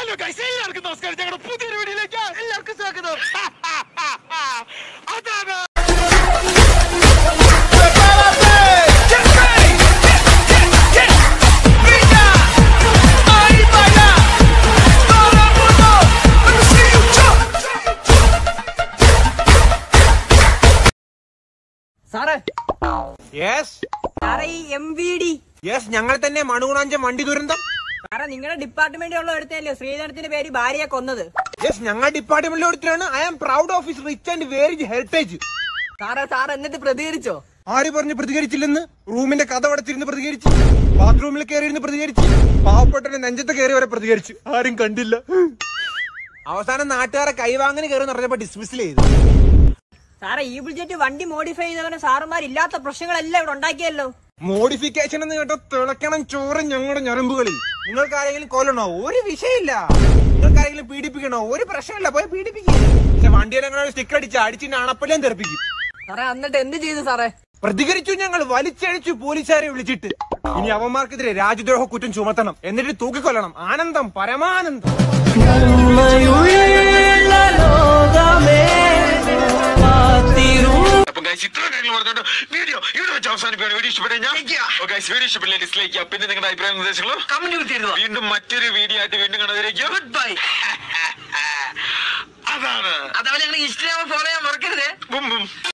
hello guys എല്ലാവർക്കും നമസ്കാരം ഞങ്ങളുടെ പുതിയൊരു വീഡിയോയിലേക്ക് എല്ലാവർക്കും സ്വാഗതം അതാണ് സാറേ യെസ് സാറേ ഈ എം വി ഡി യെസ് ഞങ്ങൾ തന്നെ മണുകുണാഞ്ചം വണ്ടി ദുരന്തം സാറേ നിങ്ങളുടെ ഡിപ്പാർട്ട്മെന്റിലുള്ള എടുത്തല്ലേ ശ്രീധരത്തിന്റെ പേര് ഭാര്യയെ കൊന്നത് യെസ് ഞങ്ങൾ ഡിപ്പാർട്ട്മെന്റിൽ എടുത്തിട്ടാണ് I am proud of his rich and varied heritage സാറേ സാർ എന്നിട്ട് പ്രതികരിച്ചോ ആര് പറഞ്ഞ് പ്രതികരിച്ചില്ലെന്ന് റൂമിന്റെ കഥ അടച്ചിരുന്ന് പ്രതികരിച്ചു ബാത്റൂമിൽ കയറിയിരുന്ന് പ്രതികരിച്ചു പാവപ്പെട്ടവന്റെ നെഞ്ചത്ത് കയറി വരെ പ്രതികരിച്ചു ആരും കണ്ടില്ല അവസാനം നാട്ടുകാരെ കൈവാങ്ങന് കയറി പറഞ്ഞപ്പോ ഡിസ്മിസിൽ ചെയ്തു സാറേ ഈ ബുൾജറ്റ് വണ്ടി മോഡിഫൈ ചെയ്തവരെ സാറുമാരില്ലാത്ത പ്രശ്നങ്ങളെല്ലാം ഇവിടെ ഉണ്ടാക്കിയല്ലോ മോഡിഫിക്കേഷൻ എന്ന് കേട്ടോ തിളക്കണം ചോറ് ഞങ്ങളുടെ ഞരമ്പുകളിൽ നിങ്ങൾക്ക് ആരെങ്കിലും കൊല്ലണോ ഒരു വിഷയമില്ല നിങ്ങൾക്ക് ആരെങ്കിലും പീഡിപ്പിക്കണോ ഒരു പ്രശ്നമില്ല പോയി പീഡിപ്പിക്കുക പക്ഷെ വണ്ടിയിൽ അങ്ങനെ സ്റ്റിക്കർ അടിച്ച് അടിച്ചിന്റെ അണപ്പല്ലേം തെറിപ്പിക്കും സാറേ എന്നിട്ട് എന്ത് ചെയ്തു സാറേ പ്രതികരിച്ചു ഞങ്ങൾ വലിച്ചഴിച്ചു പോലീസുകാരെ വിളിച്ചിട്ട് ഇനി അവന്മാർക്കെതിരെ രാജ്യദ്രോഹ കുറ്റം ചുമത്തണം എന്നിട്ട് തൂക്കിക്കൊല്ലണം ആനന്ദം പരമാനന്ദം അപ്പം ഗൈസ് ഇത്ര കാര്യങ്ങൾ പറഞ്ഞുകൊണ്ട് വീഡിയോ ഇവിടെ വെച്ച് അവസാനിപ്പിക്കുകയാണ് വീഡിയോ ഇഷ്ടപ്പെട്ടു ഞാൻ ഗൈസ് വീഡിയോ ഇഷ്ടപ്പെട്ടില്ല ഡിസ്ലൈക്ക് ചെയ്യാം പിന്നെ നിങ്ങളുടെ അഭിപ്രായ നിർദ്ദേശങ്ങളും കമന്റ് വീണ്ടും മറ്റൊരു വീഡിയോ ആയിട്ട് വീണ്ടും കാണുന്നതിലേക്ക് ഗുഡ് ബൈ അതാണ് അതേപോലെ ഞങ്ങൾ ഇൻസ്റ്റാഗ്രാം ഫോളോ ചെയ്യാൻ മറക്കരുത് ബും ബും